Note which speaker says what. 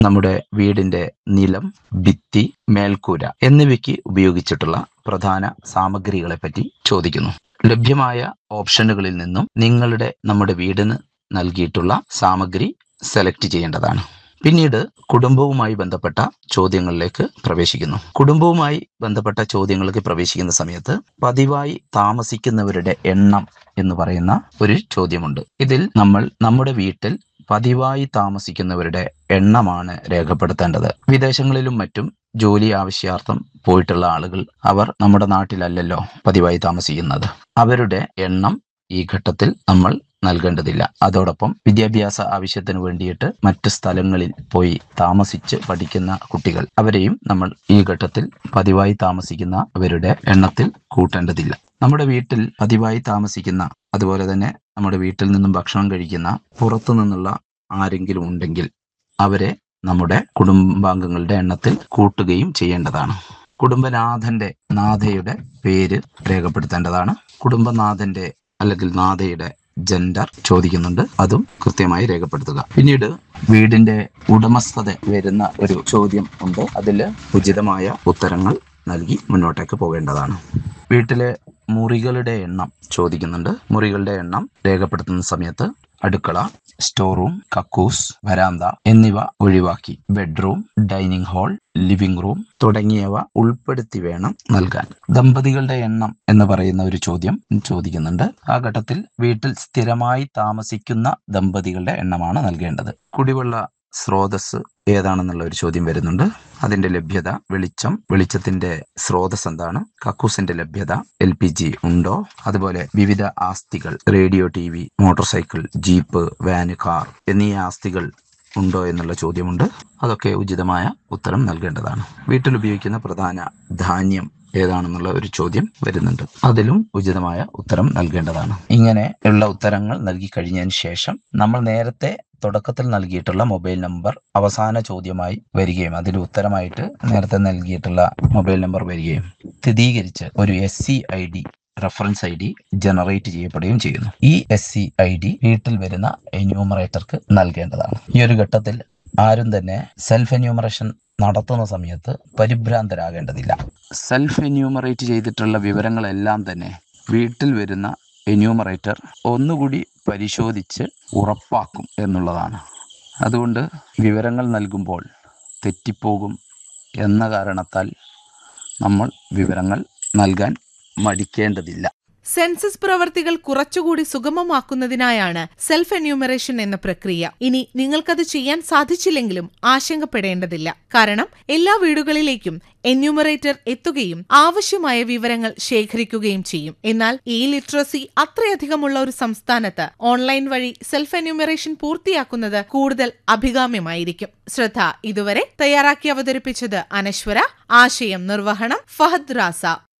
Speaker 1: നമ്മുടെ വീടിന്റെ നിലം ഭിത്തി മേൽക്കൂര എന്നിവയ്ക്ക് ഉപയോഗിച്ചിട്ടുള്ള പ്രധാന സാമഗ്രികളെ പറ്റി ചോദിക്കുന്നു ലഭ്യമായ ഓപ്ഷനുകളിൽ നിന്നും നിങ്ങളുടെ നമ്മുടെ വീടിന് നൽകിയിട്ടുള്ള സാമഗ്രി സെലക്ട് ചെയ്യേണ്ടതാണ് പിന്നീട് കുടുംബവുമായി ബന്ധപ്പെട്ട ചോദ്യങ്ങളിലേക്ക് പ്രവേശിക്കുന്നു കുടുംബവുമായി ബന്ധപ്പെട്ട ചോദ്യങ്ങൾക്ക് പ്രവേശിക്കുന്ന സമയത്ത് പതിവായി താമസിക്കുന്നവരുടെ എണ്ണം എന്ന് പറയുന്ന ഒരു ചോദ്യമുണ്ട് ഇതിൽ നമ്മൾ നമ്മുടെ വീട്ടിൽ പതിവായി താമസിക്കുന്നവരുടെ എണ്ണമാണ് രേഖപ്പെടുത്തേണ്ടത് വിദേശങ്ങളിലും മറ്റും ജോലി ആവശ്യാർത്ഥം പോയിട്ടുള്ള ആളുകൾ അവർ നമ്മുടെ നാട്ടിലല്ലല്ലോ പതിവായി താമസിക്കുന്നത് അവരുടെ എണ്ണം ഈ ഘട്ടത്തിൽ നമ്മൾ നൽകേണ്ടതില്ല അതോടൊപ്പം വിദ്യാഭ്യാസ ആവശ്യത്തിന് വേണ്ടിയിട്ട് മറ്റ് സ്ഥലങ്ങളിൽ പോയി താമസിച്ച് പഠിക്കുന്ന കുട്ടികൾ അവരെയും നമ്മൾ ഈ ഘട്ടത്തിൽ പതിവായി താമസിക്കുന്ന അവരുടെ എണ്ണത്തിൽ കൂട്ടേണ്ടതില്ല നമ്മുടെ വീട്ടിൽ പതിവായി താമസിക്കുന്ന അതുപോലെ തന്നെ നമ്മുടെ വീട്ടിൽ നിന്നും ഭക്ഷണം കഴിക്കുന്ന പുറത്തു നിന്നുള്ള ആരെങ്കിലും ഉണ്ടെങ്കിൽ അവരെ നമ്മുടെ കുടുംബാംഗങ്ങളുടെ എണ്ണത്തിൽ കൂട്ടുകയും ചെയ്യേണ്ടതാണ് കുടുംബനാഥന്റെ നാഥയുടെ പേര് രേഖപ്പെടുത്തേണ്ടതാണ് കുടുംബനാഥന്റെ അല്ലെങ്കിൽ നാഥയുടെ ജെൻഡർ ചോദിക്കുന്നുണ്ട് അതും കൃത്യമായി രേഖപ്പെടുത്തുക പിന്നീട് വീടിന്റെ ഉടമസ്ഥത വരുന്ന ഒരു ചോദ്യം ഉണ്ട് അതിൽ ഉചിതമായ ഉത്തരങ്ങൾ നൽകി മുന്നോട്ടേക്ക് പോകേണ്ടതാണ് വീട്ടിലെ മുറികളുടെ എണ്ണം ചോദിക്കുന്നുണ്ട് മുറികളുടെ എണ്ണം രേഖപ്പെടുത്തുന്ന സമയത്ത് അടുക്കള സ്റ്റോർ റൂം കക്കൂസ് വരാന്ത എന്നിവ ഒഴിവാക്കി bedroom dining hall living room തുടങ്ങിയവ ഉൾപ്പെടുത്തി വേണം നൽകാൻ ദമ്പതികളുടെ എണ്ണം എന്ന് പറയുന്ന ഒരു ചോദ്യം ചോദിക്കുന്നുണ്ട് ആ ഘട്ടത്തിൽ വീട്ടിൽ സ്ഥിരമായി താമസിക്കുന്ന ദമ്പതികളുടെ എണ്ണമാണ് നൽകേണ്ടത് കുടിവെള്ള സ്രോതസ് ഏതാണെന്നുള്ള ഒരു ചോദ്യം വരുന്നുണ്ട് അതിന്റെ ലഭ്യത വെളിച്ചം വെളിച്ചത്തിന്റെ സ്രോതസ് എന്താണ് കക്കൂസിന്റെ ലഭ്യത എൽ പി ജി ഉണ്ടോ അതുപോലെ വിവിധ ആസ്തികൾ radio T V motor cycle jeep van car എന്നീ ആസ്തികൾ ഉണ്ടോ എന്നുള്ള ചോദ്യമുണ്ട് അതൊക്കെ ഉചിതമായ ഉത്തരം നൽകേണ്ടതാണ് വീട്ടിൽ ഉപയോഗിക്കുന്ന പ്രധാന ധാന്യം ഏതാണെന്നുള്ള ഒരു ചോദ്യം വരുന്നുണ്ട് അതിലും ഉചിതമായ ഉത്തരം നൽകേണ്ടതാണ് ഇങ്ങനെ ഉള്ള ഉത്തരങ്ങൾ നൽകി കഴിഞ്ഞതിന് ശേഷം നമ്മൾ നേരത്തെ തുടക്കത്തിൽ നൽകിയിട്ടുള്ള മൊബൈൽ നമ്പർ അവസാന ചോദ്യമായി വരികയും അതിന് ഉത്തരമായിട്ട് നേരത്തെ നൽകിയിട്ടുള്ള മൊബൈൽ നമ്പർ വരികയും സ്ഥിരീകരിച്ച് ഒരു S C I D reference I D generate ചെയ്യപ്പെടുകയും ചെയ്യുന്നു ഈ എസ് സി ഐ ഡി വീട്ടിൽ വരുന്ന എന്യൂമറേറ്റർക്ക് നൽകേണ്ടതാണ് ഈ ഒരു ഘട്ടത്തിൽ ആരും തന്നെ സെൽഫ് എന്യൂമറേഷൻ നടത്തുന്ന സമയത്ത് പരിഭ്രാന്തരാകേണ്ടതില്ല സെൽഫ് എന്യൂമറേറ്റ് ചെയ്തിട്ടുള്ള വിവരങ്ങളെല്ലാം തന്നെ വീട്ടിൽ വരുന്ന എന്യൂമറേറ്റർ ഒന്നുകൂടി പരിശോധിച്ച് ഉറപ്പാക്കും എന്നുള്ളതാണ് അതുകൊണ്ട് വിവരങ്ങൾ നൽകുമ്പോൾ തെറ്റിപ്പോകും എന്ന കാരണത്താൽ നമ്മൾ വിവരങ്ങൾ നൽകാൻ മടിക്കേണ്ടതില്ല
Speaker 2: സെൻസസ് പ്രവർത്തികൾ കുറച്ചുകൂടി സുഗമമാക്കുന്നതിനായാണ് സെൽഫ് എന്യൂമറേഷൻ എന്ന പ്രക്രിയ ഇനി നിങ്ങൾക്കത് ചെയ്യാൻ സാധിച്ചില്ലെങ്കിലും ആശങ്കപ്പെടേണ്ടതില്ല കാരണം എല്ലാ വീടുകളിലേക്കും എന്യൂമറേറ്റർ എത്തുകയും ആവശ്യമായ വിവരങ്ങൾ ശേഖരിക്കുകയും ചെയ്യും എന്നാൽ ഈ ലിറ്ററസി അത്രയധികമുള്ള ഒരു സംസ്ഥാനത്ത് ഓൺലൈൻ വഴി സെൽഫ് എന്യൂമറേഷൻ പൂർത്തിയാക്കുന്നത് കൂടുതൽ അഭികാമ്യമായിരിക്കും ശ്രദ്ധ ഇതുവരെ തയ്യാറാക്കി അവതരിപ്പിച്ചത് അനശ്വര ആശയം നിർവഹണം ഫഹദ് റാസ